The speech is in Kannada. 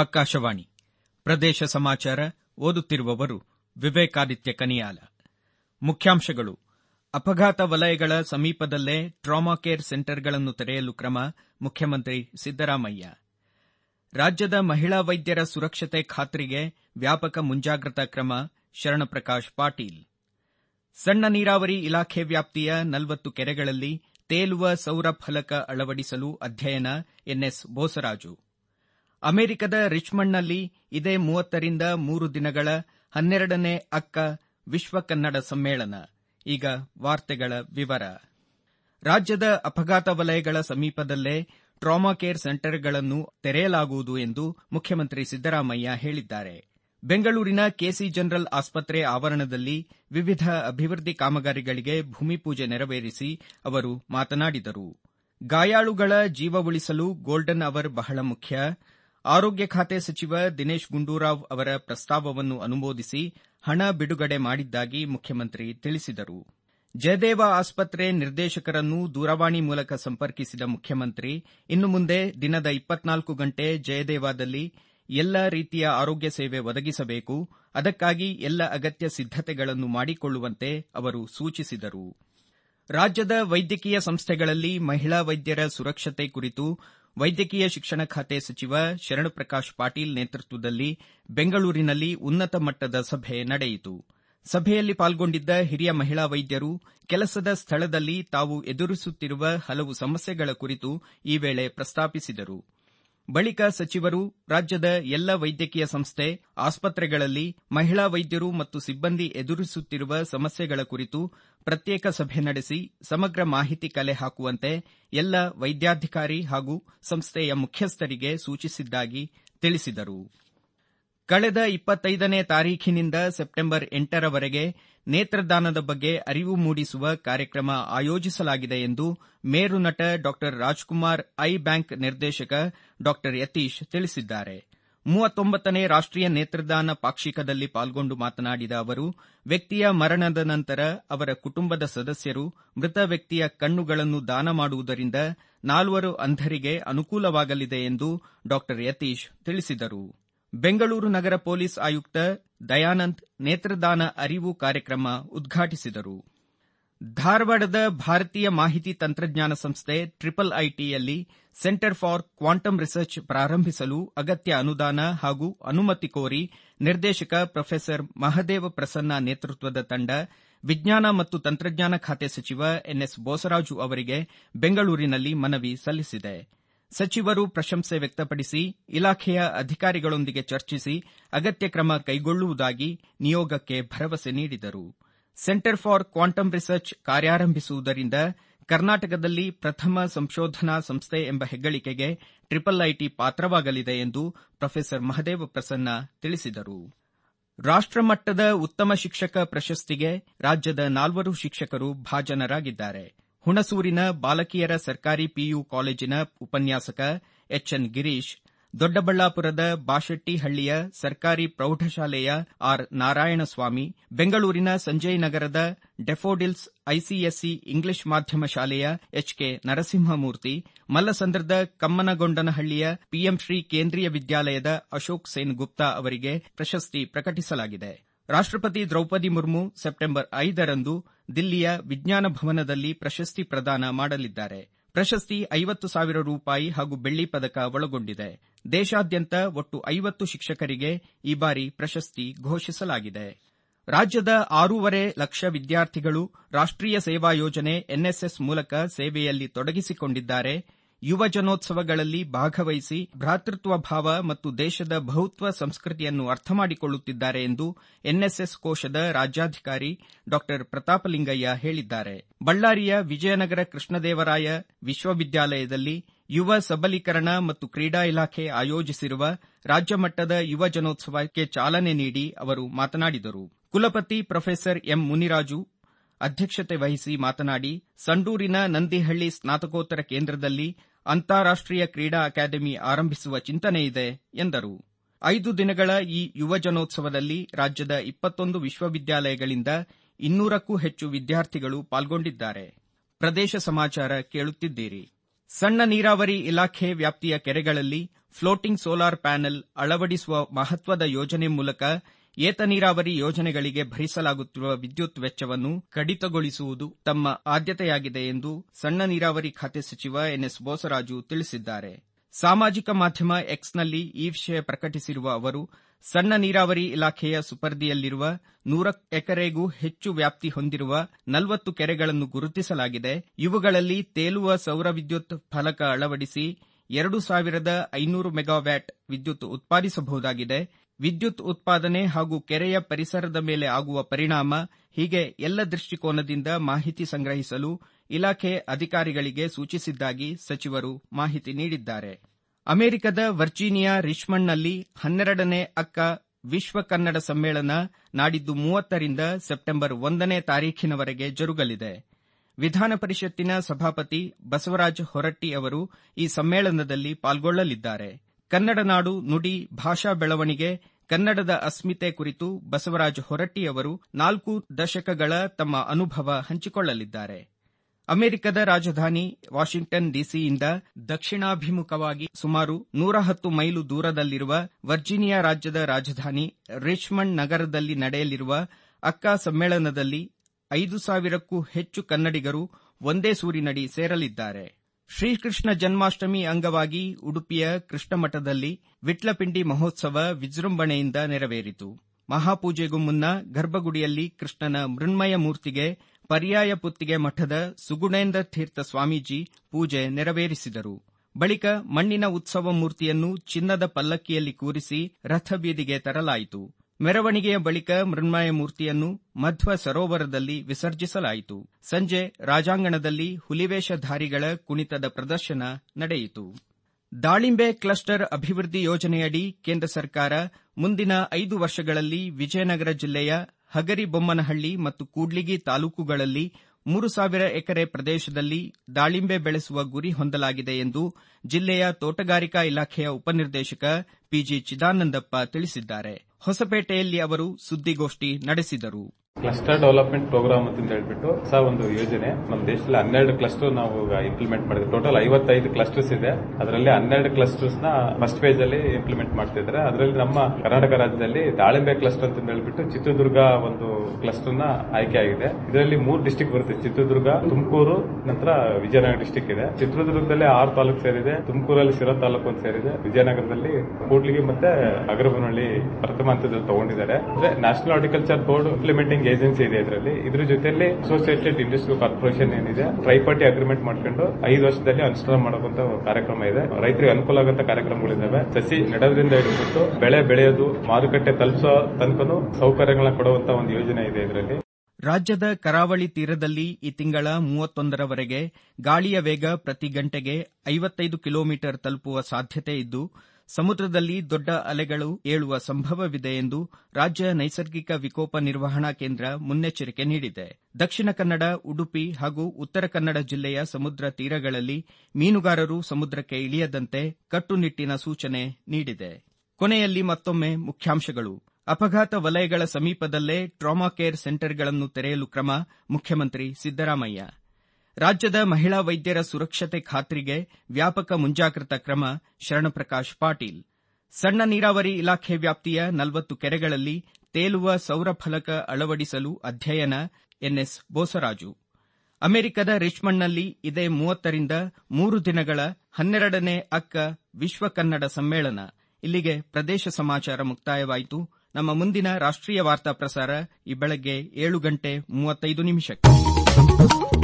ಆಕಾಶವಾಣಿ ಪ್ರದೇಶ ಸಮಾಚಾರ ಓದುತ್ತಿರುವವರು ವಿವೇಕಾದಿತ್ಯ ಕನಿಯಾಲ ಮುಖ್ಯಾಂಶಗಳು ಅಪಘಾತ ವಲಯಗಳ ಸಮೀಪದಲ್ಲೇ ಟ್ರಾಮಾ ಕೇರ್ ಸೆಂಟರ್ಗಳನ್ನು ತೆರೆಯಲು ಕ್ರಮ ಮುಖ್ಯಮಂತ್ರಿ ಸಿದ್ದರಾಮಯ್ಯ ರಾಜ್ಯದ ಮಹಿಳಾ ವೈದ್ಯರ ಸುರಕ್ಷತೆ ಖಾತ್ರಿಗೆ ವ್ಯಾಪಕ ಮುಂಜಾಗ್ರತಾ ಕ್ರಮ ಶರಣಪ್ರಕಾಶ್ ಪಾಟೀಲ್ ಸಣ್ಣ ನೀರಾವರಿ ಇಲಾಖೆ ವ್ಯಾಪ್ತಿಯ ನಲವತ್ತು ಕೆರೆಗಳಲ್ಲಿ ತೇಲುವ ಸೌರ ಫಲಕ ಅಳವಡಿಸಲು ಅಧ್ಯಯನ ಎನ್ಎಸ್ ಬೋಸರಾಜು ಅಮೆರಿಕದ ರಿಚ್ಮಂಡ್ನಲ್ಲಿ ಇದೇ ಮೂವತ್ತರಿಂದ ಮೂರು ದಿನಗಳ ಹನ್ನೆರಡನೇ ಅಕ್ಕ ವಿಶ್ವ ಕನ್ನಡ ಸಮ್ಮೇಳನ ಈಗ ವಾರ್ತೆಗಳ ವಿವರ ರಾಜ್ಯದ ಅಪಘಾತ ವಲಯಗಳ ಸಮೀಪದಲ್ಲೇ ಟ್ರಾಮಾ ಕೇರ್ ಸೆಂಟರ್ಗಳನ್ನು ತೆರೆಯಲಾಗುವುದು ಎಂದು ಮುಖ್ಯಮಂತ್ರಿ ಸಿದ್ದರಾಮಯ್ಯ ಹೇಳಿದ್ದಾರೆ ಬೆಂಗಳೂರಿನ ಕೆಸಿ ಜನರಲ್ ಆಸ್ಪತ್ರೆ ಆವರಣದಲ್ಲಿ ವಿವಿಧ ಅಭಿವೃದ್ಧಿ ಕಾಮಗಾರಿಗಳಿಗೆ ಭೂಮಿ ಪೂಜೆ ನೆರವೇರಿಸಿ ಅವರು ಮಾತನಾಡಿದರು ಗಾಯಾಳುಗಳ ಜೀವ ಉಳಿಸಲು ಗೋಲ್ಡನ್ ಅವರ್ ಬಹಳ ಮುಖ್ಯ ಆರೋಗ್ಯ ಖಾತೆ ಸಚಿವ ದಿನೇಶ್ ಗುಂಡೂರಾವ್ ಅವರ ಪ್ರಸ್ತಾವವನ್ನು ಅನುಮೋದಿಸಿ ಹಣ ಬಿಡುಗಡೆ ಮಾಡಿದ್ದಾಗಿ ಮುಖ್ಯಮಂತ್ರಿ ತಿಳಿಸಿದರು ಜಯದೇವ ಆಸ್ಪತ್ರೆ ನಿರ್ದೇಶಕರನ್ನು ದೂರವಾಣಿ ಮೂಲಕ ಸಂಪರ್ಕಿಸಿದ ಮುಖ್ಯಮಂತ್ರಿ ಇನ್ನು ಮುಂದೆ ದಿನದ ಇಪ್ಪತ್ನಾಲ್ಕು ಗಂಟೆ ಜಯದೇವದಲ್ಲಿ ಎಲ್ಲ ರೀತಿಯ ಆರೋಗ್ಯ ಸೇವೆ ಒದಗಿಸಬೇಕು ಅದಕ್ಕಾಗಿ ಎಲ್ಲ ಅಗತ್ಯ ಸಿದ್ದತೆಗಳನ್ನು ಮಾಡಿಕೊಳ್ಳುವಂತೆ ಅವರು ಸೂಚಿಸಿದರು ರಾಜ್ಯದ ವೈದ್ಯಕೀಯ ಸಂಸ್ಥೆಗಳಲ್ಲಿ ಮಹಿಳಾ ವೈದ್ಯರ ಸುರಕ್ಷತೆ ಕುರಿತು ವೈದ್ಯಕೀಯ ಶಿಕ್ಷಣ ಖಾತೆ ಸಚಿವ ಶರಣಪ್ರಕಾಶ್ ಪಾಟೀಲ್ ನೇತೃತ್ವದಲ್ಲಿ ಬೆಂಗಳೂರಿನಲ್ಲಿ ಉನ್ನತ ಮಟ್ಟದ ಸಭೆ ನಡೆಯಿತು ಸಭೆಯಲ್ಲಿ ಪಾಲ್ಗೊಂಡಿದ್ದ ಹಿರಿಯ ಮಹಿಳಾ ವೈದ್ಯರು ಕೆಲಸದ ಸ್ಥಳದಲ್ಲಿ ತಾವು ಎದುರಿಸುತ್ತಿರುವ ಹಲವು ಸಮಸ್ಯೆಗಳ ಕುರಿತು ಈ ವೇಳೆ ಪ್ರಸ್ತಾಪಿಸಿದರು ಬಳಿಕ ಸಚಿವರು ರಾಜ್ಯದ ಎಲ್ಲ ವೈದ್ಯಕೀಯ ಸಂಸ್ಥೆ ಆಸ್ಪತ್ರೆಗಳಲ್ಲಿ ಮಹಿಳಾ ವೈದ್ಯರು ಮತ್ತು ಸಿಬ್ಬಂದಿ ಎದುರಿಸುತ್ತಿರುವ ಸಮಸ್ಯೆಗಳ ಕುರಿತು ಪ್ರತ್ಯೇಕ ಸಭೆ ನಡೆಸಿ ಸಮಗ್ರ ಮಾಹಿತಿ ಕಲೆ ಹಾಕುವಂತೆ ಎಲ್ಲ ವೈದ್ಯಾಧಿಕಾರಿ ಹಾಗೂ ಸಂಸ್ಥೆಯ ಮುಖ್ಯಸ್ಥರಿಗೆ ಸೂಚಿಸಿದ್ದಾಗಿ ತಿಳಿಸಿದರು ಕಳೆದ ಇಪ್ಪತ್ತೈದನೇ ತಾರೀಖಿನಿಂದ ಸೆಪ್ಟೆಂಬರ್ ಎಂಟರವರೆಗೆ ನೇತ್ರದಾನದ ಬಗ್ಗೆ ಅರಿವು ಮೂಡಿಸುವ ಕಾರ್ಯಕ್ರಮ ಆಯೋಜಿಸಲಾಗಿದೆ ಎಂದು ಮೇರು ನಟ ಡಾ ರಾಜ್ಕುಮಾರ್ ಐ ಬ್ಯಾಂಕ್ ನಿರ್ದೇಶಕ ಡಾ ಯತೀಶ್ ತಿಳಿಸಿದ್ದಾರೆ ಮೂವತ್ತೊಂಬತ್ತನೇ ರಾಷ್ಟೀಯ ನೇತ್ರದಾನ ಪಾಕ್ಷಿಕದಲ್ಲಿ ಪಾಲ್ಗೊಂಡು ಮಾತನಾಡಿದ ಅವರು ವ್ಯಕ್ತಿಯ ಮರಣದ ನಂತರ ಅವರ ಕುಟುಂಬದ ಸದಸ್ಯರು ಮೃತ ವ್ಯಕ್ತಿಯ ಕಣ್ಣುಗಳನ್ನು ದಾನ ಮಾಡುವುದರಿಂದ ನಾಲ್ವರು ಅಂಧರಿಗೆ ಅನುಕೂಲವಾಗಲಿದೆ ಎಂದು ಡಾ ಯತೀಶ್ ತಿಳಿಸಿದರು ಬೆಂಗಳೂರು ನಗರ ಪೊಲೀಸ್ ಆಯುಕ್ತ ದಯಾನಂದ್ ನೇತ್ರದಾನ ಅರಿವು ಕಾರ್ಯಕ್ರಮ ಉದ್ಘಾಟಿಸಿದರು ಧಾರವಾಡದ ಭಾರತೀಯ ಮಾಹಿತಿ ತಂತ್ರಜ್ಞಾನ ಸಂಸ್ಥೆ ಟ್ರಿಪಲ್ ಐಟಿಯಲ್ಲಿ ಸೆಂಟರ್ ಫಾರ್ ಕ್ವಾಂಟಮ್ ರಿಸರ್ಚ್ ಪ್ರಾರಂಭಿಸಲು ಅಗತ್ಯ ಅನುದಾನ ಹಾಗೂ ಅನುಮತಿ ಕೋರಿ ನಿರ್ದೇಶಕ ಪ್ರೊಫೆಸರ್ ಮಹದೇವ ಪ್ರಸನ್ನ ನೇತೃತ್ವದ ತಂಡ ವಿಜ್ಞಾನ ಮತ್ತು ತಂತ್ರಜ್ಞಾನ ಖಾತೆ ಸಚಿವ ಎನ್ಎಸ್ ಬೋಸರಾಜು ಅವರಿಗೆ ಬೆಂಗಳೂರಿನಲ್ಲಿ ಮನವಿ ಸಲ್ಲಿಸಿದೆ ಸಚಿವರು ಪ್ರಶಂಸೆ ವ್ಯಕ್ತಪಡಿಸಿ ಇಲಾಖೆಯ ಅಧಿಕಾರಿಗಳೊಂದಿಗೆ ಚರ್ಚಿಸಿ ಅಗತ್ಯ ಕ್ರಮ ಕೈಗೊಳ್ಳುವುದಾಗಿ ನಿಯೋಗಕ್ಕೆ ಭರವಸೆ ನೀಡಿದರು ಸೆಂಟರ್ ಫಾರ್ ಕ್ವಾಂಟಮ್ ರಿಸರ್ಚ್ ಕಾರ್ಯಾರಂಭಿಸುವುದರಿಂದ ಕರ್ನಾಟಕದಲ್ಲಿ ಪ್ರಥಮ ಸಂಶೋಧನಾ ಸಂಸ್ಥೆ ಎಂಬ ಹೆಗ್ಗಳಿಕೆಗೆ ಟ್ರಿಪಲ್ ಐಟಿ ಪಾತ್ರವಾಗಲಿದೆ ಎಂದು ಪ್ರೊಫೆಸರ್ ಮಹದೇವ ಪ್ರಸನ್ನ ತಿಳಿಸಿದರು ರಾಷ್ಟಮಟ್ಟದ ಉತ್ತಮ ಶಿಕ್ಷಕ ಪ್ರಶಸ್ತಿಗೆ ರಾಜ್ಯದ ನಾಲ್ವರು ಶಿಕ್ಷಕರು ಭಾಜನರಾಗಿದ್ದಾರೆ ಹುಣಸೂರಿನ ಬಾಲಕಿಯರ ಸರ್ಕಾರಿ ಪಿಯು ಕಾಲೇಜಿನ ಉಪನ್ಯಾಸಕ ಎಚ್ಎನ್ ಗಿರೀಶ್ ದೊಡ್ಡಬಳ್ಳಾಪುರದ ಬಾಶೆಟ್ಟಿಹಳ್ಳಿಯ ಸರ್ಕಾರಿ ಪ್ರೌಢಶಾಲೆಯ ಆರ್ ನಾರಾಯಣಸ್ವಾಮಿ ಬೆಂಗಳೂರಿನ ಸಂಜಯ್ ನಗರದ ಡೆಫೋಡಿಲ್ಸ್ ಐಸಿಎಸ್ಸಿ ಇಂಗ್ಲಿಷ್ ಮಾಧ್ಯಮ ಶಾಲೆಯ ಎಚ್ಕೆ ನರಸಿಂಹಮೂರ್ತಿ ಮಲ್ಲಸಂದ್ರದ ಕಮ್ಮನಗೊಂಡನಹಳ್ಳಿಯ ಪಿಎಂ ಶ್ರೀ ಕೇಂದ್ರೀಯ ವಿದ್ಯಾಲಯದ ಅಶೋಕ್ ಸೇನ್ ಗುಪ್ತಾ ಅವರಿಗೆ ಪ್ರಶಸ್ತಿ ಪ್ರಕಟಿಸಲಾಗಿದೆ ರಾಷ್ಟಪತಿ ದ್ರೌಪದಿ ಮುರ್ಮು ಸೆಪ್ಟೆಂಬರ್ ಐದರಂದು ದಿಲ್ಲಿಯ ವಿಜ್ಞಾನ ಭವನದಲ್ಲಿ ಪ್ರಶಸ್ತಿ ಪ್ರದಾನ ಮಾಡಲಿದ್ದಾರೆ ಪ್ರಶಸ್ತಿ ಐವತ್ತು ಸಾವಿರ ರೂಪಾಯಿ ಹಾಗೂ ಬೆಳ್ಳಿ ಪದಕ ಒಳಗೊಂಡಿದೆ ದೇಶಾದ್ಯಂತ ಒಟ್ಟು ಐವತ್ತು ಶಿಕ್ಷಕರಿಗೆ ಈ ಬಾರಿ ಪ್ರಶಸ್ತಿ ಘೋಷಿಸಲಾಗಿದೆ ರಾಜ್ಯದ ಆರೂವರೆ ಲಕ್ಷ ವಿದ್ಯಾರ್ಥಿಗಳು ರಾಷ್ಟೀಯ ಸೇವಾ ಯೋಜನೆ ಎನ್ಎಸ್ಎಸ್ ಮೂಲಕ ಸೇವೆಯಲ್ಲಿ ತೊಡಗಿಸಿಕೊಂಡಿದ್ದಾರೆ ಯುವ ಜನೋತ್ಸವಗಳಲ್ಲಿ ಭಾಗವಹಿಸಿ ಭ್ರಾತೃತ್ವ ಭಾವ ಮತ್ತು ದೇಶದ ಬಹುತ್ವ ಸಂಸ್ಕೃತಿಯನ್ನು ಅರ್ಥಮಾಡಿಕೊಳ್ಳುತ್ತಿದ್ದಾರೆ ಎಂದು ಎನ್ಎಸ್ಎಸ್ ಕೋಶದ ರಾಜ್ಯಾಧಿಕಾರಿ ಡಾ ಪ್ರತಾಪಲಿಂಗಯ್ಯ ಹೇಳಿದ್ದಾರೆ ಬಳ್ಳಾರಿಯ ವಿಜಯನಗರ ಕೃಷ್ಣದೇವರಾಯ ವಿಶ್ವವಿದ್ಯಾಲಯದಲ್ಲಿ ಯುವ ಸಬಲೀಕರಣ ಮತ್ತು ಕ್ರೀಡಾ ಇಲಾಖೆ ಆಯೋಜಿಸಿರುವ ರಾಜ್ಯ ಮಟ್ಟದ ಯುವ ಜನೋತ್ಸವಕ್ಕೆ ಚಾಲನೆ ನೀಡಿ ಅವರು ಮಾತನಾಡಿದರು ಕುಲಪತಿ ಪ್ರೊಫೆಸರ್ ಎಂ ಮುನಿರಾಜು ಅಧ್ಯಕ್ಷತೆ ವಹಿಸಿ ಮಾತನಾಡಿ ಸಂಡೂರಿನ ನಂದಿಹಳ್ಳಿ ಸ್ನಾತಕೋತ್ತರ ಕೇಂದ್ರದಲ್ಲಿ ಅಂತಾರಾಷ್ಟೀಯ ಕ್ರೀಡಾ ಅಕಾಡೆಮಿ ಆರಂಭಿಸುವ ಚಿಂತನೆಯಿದೆ ಎಂದರು ಐದು ದಿನಗಳ ಈ ಯುವ ಜನೋತ್ಸವದಲ್ಲಿ ರಾಜ್ಯದ ಇಪ್ಪತ್ತೊಂದು ವಿಶ್ವವಿದ್ಯಾಲಯಗಳಿಂದ ಇನ್ನೂರಕ್ಕೂ ಹೆಚ್ಚು ವಿದ್ಯಾರ್ಥಿಗಳು ಪಾಲ್ಗೊಂಡಿದ್ದಾರೆ ಪ್ರದೇಶ ಸಮಾಚಾರ ಕೇಳುತ್ತಿದ್ದೀರಿ ಸಣ್ಣ ನೀರಾವರಿ ಇಲಾಖೆ ವ್ಯಾಪ್ತಿಯ ಕೆರೆಗಳಲ್ಲಿ ಫ್ಲೋಟಿಂಗ್ ಸೋಲಾರ್ ಪ್ಯಾನೆಲ್ ಅಳವಡಿಸುವ ಮಹತ್ವದ ಯೋಜನೆ ಮೂಲಕ ಏತ ನೀರಾವರಿ ಯೋಜನೆಗಳಿಗೆ ಭರಿಸಲಾಗುತ್ತಿರುವ ವಿದ್ಯುತ್ ವೆಚ್ಚವನ್ನು ಕಡಿತಗೊಳಿಸುವುದು ತಮ್ಮ ಆದ್ಯತೆಯಾಗಿದೆ ಎಂದು ಸಣ್ಣ ನೀರಾವರಿ ಖಾತೆ ಸಚಿವ ಎನ್ಎಸ್ ಬೋಸರಾಜು ತಿಳಿಸಿದ್ದಾರೆ ಸಾಮಾಜಿಕ ಮಾಧ್ಯಮ ಎಕ್ಸ್ನಲ್ಲಿ ಈ ವಿಷಯ ಪ್ರಕಟಿಸಿರುವ ಅವರು ಸಣ್ಣ ನೀರಾವರಿ ಇಲಾಖೆಯ ಸುಪರ್ದಿಯಲ್ಲಿರುವ ನೂರ ಎಕರೆಗೂ ಹೆಚ್ಚು ವ್ಯಾಪ್ತಿ ಹೊಂದಿರುವ ನಲವತ್ತು ಕೆರೆಗಳನ್ನು ಗುರುತಿಸಲಾಗಿದೆ ಇವುಗಳಲ್ಲಿ ತೇಲುವ ಸೌರ ವಿದ್ಯುತ್ ಫಲಕ ಅಳವಡಿಸಿ ಎರಡು ಸಾವಿರದ ಐನೂರು ಮೆಗಾವ್ಯಾಟ್ ವಿದ್ಯುತ್ ಉತ್ಪಾದಿಸಬಹುದಾಗಿದೆ ವಿದ್ಯುತ್ ಉತ್ಪಾದನೆ ಹಾಗೂ ಕೆರೆಯ ಪರಿಸರದ ಮೇಲೆ ಆಗುವ ಪರಿಣಾಮ ಹೀಗೆ ಎಲ್ಲ ದೃಷ್ಟಿಕೋನದಿಂದ ಮಾಹಿತಿ ಸಂಗ್ರಹಿಸಲು ಇಲಾಖೆ ಅಧಿಕಾರಿಗಳಿಗೆ ಸೂಚಿಸಿದ್ದಾಗಿ ಸಚಿವರು ಮಾಹಿತಿ ನೀಡಿದ್ದಾರೆ ಅಮೆರಿಕದ ವರ್ಜೀನಿಯಾ ರಿಚ್ಮಂಡ್ನಲ್ಲಿ ಹನ್ನೆರಡನೇ ಅಕ್ಕ ವಿಶ್ವ ಕನ್ನಡ ಸಮ್ಮೇಳನ ನಾಡಿದ್ದು ಮೂವತ್ತರಿಂದ ಸೆಪ್ಟೆಂಬರ್ ಒಂದನೇ ತಾರೀಖಿನವರೆಗೆ ಜರುಗಲಿದೆ ವಿಧಾನ ಪರಿಷತ್ತಿನ ಸಭಾಪತಿ ಬಸವರಾಜ ಹೊರಟ್ಟಿ ಅವರು ಈ ಸಮ್ಮೇಳನದಲ್ಲಿ ಪಾಲ್ಗೊಳ್ಳಲಿದ್ದಾರೆ ಕನ್ನಡ ನಾಡು ನುಡಿ ಭಾಷಾ ಬೆಳವಣಿಗೆ ಕನ್ನಡದ ಅಸ್ಮಿತೆ ಕುರಿತು ಬಸವರಾಜ ಹೊರಟ್ಟಿ ಅವರು ನಾಲ್ಕು ದಶಕಗಳ ತಮ್ಮ ಅನುಭವ ಹಂಚಿಕೊಳ್ಳಲಿದ್ದಾರೆ ಅಮೆರಿಕದ ರಾಜಧಾನಿ ವಾಷಿಂಗ್ಟನ್ ಡಿಸಿಯಿಂದ ದಕ್ಷಿಣಾಭಿಮುಖವಾಗಿ ಸುಮಾರು ನೂರ ಹತ್ತು ಮೈಲು ದೂರದಲ್ಲಿರುವ ವರ್ಜೀನಿಯಾ ರಾಜ್ಯದ ರಾಜಧಾನಿ ರಿಚ್ಮಂಡ್ ನಗರದಲ್ಲಿ ನಡೆಯಲಿರುವ ಅಕ್ಕ ಸಮ್ಮೇಳನದಲ್ಲಿ ಐದು ಸಾವಿರಕ್ಕೂ ಹೆಚ್ಚು ಕನ್ನಡಿಗರು ಒಂದೇ ಸೂರಿನಡಿ ಸೇರಲಿದ್ದಾರೆ ಶ್ರೀಕೃಷ್ಣ ಜನ್ಮಾಷ್ಟಮಿ ಅಂಗವಾಗಿ ಉಡುಪಿಯ ಕೃಷ್ಣಮಠದಲ್ಲಿ ವಿಟ್ಲಪಿಂಡಿ ಮಹೋತ್ಸವ ವಿಜೃಂಭಣೆಯಿಂದ ನೆರವೇರಿತು ಮಹಾಪೂಜೆಗೂ ಮುನ್ನ ಗರ್ಭಗುಡಿಯಲ್ಲಿ ಕೃಷ್ಣನ ಮೃಣ್ಮಯ ಮೂರ್ತಿಗೆ ಪರ್ಯಾಯ ಪುತ್ತಿಗೆ ಮಠದ ಸುಗುಣೇಂದ್ರ ತೀರ್ಥ ಸ್ವಾಮೀಜಿ ಪೂಜೆ ನೆರವೇರಿಸಿದರು ಬಳಿಕ ಮಣ್ಣಿನ ಉತ್ಸವ ಮೂರ್ತಿಯನ್ನು ಚಿನ್ನದ ಪಲ್ಲಕ್ಕಿಯಲ್ಲಿ ಕೂರಿಸಿ ರಥಬೀದಿಗೆ ತರಲಾಯಿತು ಮೆರವಣಿಗೆಯ ಬಳಿಕ ಮೃಣ್ಮಯ ಮೂರ್ತಿಯನ್ನು ಮಧ್ವ ಸರೋವರದಲ್ಲಿ ವಿಸರ್ಜಿಸಲಾಯಿತು ಸಂಜೆ ರಾಜಾಂಗಣದಲ್ಲಿ ಹುಲಿವೇಷಧಾರಿಗಳ ಕುಣಿತದ ಪ್ರದರ್ಶನ ನಡೆಯಿತು ದಾಳಿಂಬೆ ಕ್ಲಸ್ಟರ್ ಅಭಿವೃದ್ಧಿ ಯೋಜನೆಯಡಿ ಕೇಂದ್ರ ಸರ್ಕಾರ ಮುಂದಿನ ಐದು ವರ್ಷಗಳಲ್ಲಿ ವಿಜಯನಗರ ಜಿಲ್ಲೆಯ ಹಗರಿಬೊಮ್ಮನಹಳ್ಳಿ ಮತ್ತು ಕೂಡ್ಲಿಗಿ ತಾಲೂಕುಗಳಲ್ಲಿ ಮೂರು ಸಾವಿರ ಎಕರೆ ಪ್ರದೇಶದಲ್ಲಿ ದಾಳಿಂಬೆ ಬೆಳೆಸುವ ಗುರಿ ಹೊಂದಲಾಗಿದೆ ಎಂದು ಜಿಲ್ಲೆಯ ತೋಟಗಾರಿಕಾ ಇಲಾಖೆಯ ಉಪನಿರ್ದೇಶಕ ಪಿಜಿ ಚಿದಾನಂದಪ್ಪ ತಿಳಿಸಿದ್ದಾರೆ ಹೊಸಪೇಟೆಯಲ್ಲಿ ಅವರು ಸುದ್ದಿಗೋಷ್ಠಿ ನಡೆಸಿದರು ಕ್ಲಸ್ಟರ್ ಡೆವಲಪ್ಮೆಂಟ್ ಪ್ರೋಗ್ರಾಮ್ ಅಂತ ಹೇಳ್ಬಿಟ್ಟು ಹೊಸ ಒಂದು ಯೋಜನೆ ನಮ್ಮ ದೇಶದಲ್ಲಿ ಹನ್ನೆರಡು ಕ್ಲಸ್ಟರ್ ನಾವು ಇಂಪ್ಲಿಮೆಂಟ್ ಮಾಡಿದ್ವಿ ಟೋಟಲ್ ಐವತ್ತೈದು ಕ್ಲಸ್ಟರ್ಸ್ ಇದೆ ಅದರಲ್ಲಿ ಹನ್ನೆರಡು ಕ್ಲಸ್ಟರ್ಸ್ ನ ಫಸ್ಟ್ ಫೇಸ್ ಅಲ್ಲಿ ಇಂಪ್ಲಿಮೆಂಟ್ ಮಾಡ್ತಿದ್ದಾರೆ ಅದರಲ್ಲಿ ನಮ್ಮ ಕರ್ನಾಟಕ ರಾಜ್ಯದಲ್ಲಿ ದಾಳಿಂಬೆ ಕ್ಲಸ್ಟರ್ ಅಂತ ಹೇಳ್ಬಿಟ್ಟು ಚಿತ್ರದುರ್ಗ ಒಂದು ಕ್ಲಸ್ಟರ್ ನ ಆಯ್ಕೆ ಆಗಿದೆ ಇದರಲ್ಲಿ ಮೂರು ಡಿಸ್ಟಿಕ್ ಬರುತ್ತೆ ಚಿತ್ರದುರ್ಗ ತುಮಕೂರು ನಂತರ ವಿಜಯನಗರ ಡಿಸ್ಟಿಕ್ ಇದೆ ಚಿತ್ರದುರ್ಗದಲ್ಲಿ ಆರು ತಾಲೂಕು ಸೇರಿದೆ ತುಮಕೂರಲ್ಲಿ ಶಿರಾ ತಾಲೂಕು ಅಂತ ಸೇರಿದೆ ವಿಜಯನಗರದಲ್ಲಿ ಕೂಡ್ಲಿಗಿ ಮತ್ತೆ ಅಗ್ರಬನಹಳ್ಳಿ ಪ್ರಥಮ ಹಂತದಲ್ಲಿ ತಗೊಂಡಿದ್ದಾರೆ ಅಂದ್ರೆ national horticulture board implementing agency ಇದೆ ಇದರಲ್ಲಿ ಇದ್ರ ಜೊತೆಯಲ್ಲಿ ಅಸೋಸಿಯೇಟೆಡ್ ಇಂಡಸ್ಟ್ರಿ ಕಾರ್ಪೊರೇಷನ್ ಏನಿದೆ ಟ್ರೈಪಾರ್ಟಿ ಅಗ್ರಿಮೆಂಟ್ ಮಾಡ್ಕೊಂಡು ಐದು ವರ್ಷದಲ್ಲಿ ಅನುಷ್ಠಾನ ಮಾಡುವಂತ ಕಾರ್ಯಕ್ರಮ ಇದೆ ರೈತರಿಗೆ ಅನುಕೂಲ ಆಗುವಂತ ಕಾರ್ಯಕ್ರಮಗಳಿದ್ದಾವೆ ಸಸಿ ನೆಡೋದ್ರಿಂದ ಹಿಡಿದ್ಬಿಟ್ಟು ಬೆಳೆ ಬೆಳೆಯೋದು ಮಾರುಕಟ್ಟೆ ತಲುಪಿಸೋ ತನಕನೂ ಸೌಕರ್ಯಗಳನ್ನ ಕೊಡುವಂತ ಒಂದು ಯೋಜನೆ ಇದೆ ಇದರಲ್ಲಿ ರಾಜ್ಯದ ಕರಾವಳಿ ತೀರದಲ್ಲಿ ಈ ತಿಂಗಳ ಮೂವತ್ತೊಂದರವರೆಗೆ ಗಾಳಿಯ ವೇಗ ಪ್ರತಿ ಗಂಟೆಗೆ ಐವತ್ತೈದು ಕಿಲೋಮೀಟರ್ ತಲುಪುವ ಸಾಧ್ಯತೆ ಇದ್ದು ಸಮುದ್ರದಲ್ಲಿ ದೊಡ್ಡ ಅಲೆಗಳು ಏಳುವ ಸಂಭವವಿದೆ ಎಂದು ರಾಜ್ಯ ನೈಸರ್ಗಿಕ ವಿಕೋಪ ನಿರ್ವಹಣಾ ಕೇಂದ್ರ ಮುನ್ನೆಚ್ಚರಿಕೆ ನೀಡಿದೆ ದಕ್ಷಿಣ ಕನ್ನಡ ಉಡುಪಿ ಹಾಗೂ ಉತ್ತರ ಕನ್ನಡ ಜಿಲ್ಲೆಯ ಸಮುದ್ರ ತೀರಗಳಲ್ಲಿ ಮೀನುಗಾರರು ಸಮುದ್ರಕ್ಕೆ ಇಳಿಯದಂತೆ ಕಟ್ಟುನಿಟ್ಟಿನ ಸೂಚನೆ ನೀಡಿದೆ ಕೊನೆಯಲ್ಲಿ ಮತ್ತೊಮ್ಮೆ ಮುಖ್ಯಾಂಶಗಳು ಅಪಘಾತ ವಲಯಗಳ ಸಮೀಪದಲ್ಲೇ ಟ್ರಾಮಾ ಕೇರ್ ಸೆಂಟರ್ಗಳನ್ನು ತೆರೆಯಲು ಕ್ರಮ ಮುಖ್ಯಮಂತ್ರಿ ಸಿದ್ದರಾಮಯ್ಯ ರಾಜ್ಯದ ಮಹಿಳಾ ವೈದ್ಯರ ಸುರಕ್ಷತೆ ಖಾತ್ರಿಗೆ ವ್ಯಾಪಕ ಮುಂಜಾಗ್ರತಾ ಕ್ರಮ ಶರಣಪ್ರಕಾಶ್ ಪಾಟೀಲ್ ಸಣ್ಣ ನೀರಾವರಿ ಇಲಾಖೆ ವ್ಯಾಪ್ತಿಯ ನಲವತ್ತು ಕೆರೆಗಳಲ್ಲಿ ತೇಲುವ ಸೌರ ಫಲಕ ಅಳವಡಿಸಲು ಅಧ್ಯಯನ ಎನ್ಎಸ್ ಬೋಸರಾಜು ಅಮೆರಿಕದ ರಿಚ್ಮಂಡ್ನಲ್ಲಿ ಇದೇ ಮೂವತ್ತರಿಂದ ಮೂರು ದಿನಗಳ ಹನ್ನೆರಡನೇ ಅಕ್ಕ ವಿಶ್ವ ಕನ್ನಡ ಸಮ್ಮೇಳನ ಇಲ್ಲಿಗೆ ಪ್ರದೇಶ ಸಮಾಚಾರ ಮುಕ್ತಾಯವಾಯಿತು ನಮ್ಮ ಮುಂದಿನ ರಾಷ್ಟ್ರೀಯ ವಾರ್ತಾ ಪ್ರಸಾರ ಈ ಬೆಳಗ್ಗೆ ಏಳು ಗಂಟೆ ಮೂವತ್ತೈದು ನಿಮಿಷಕ್ಕೆ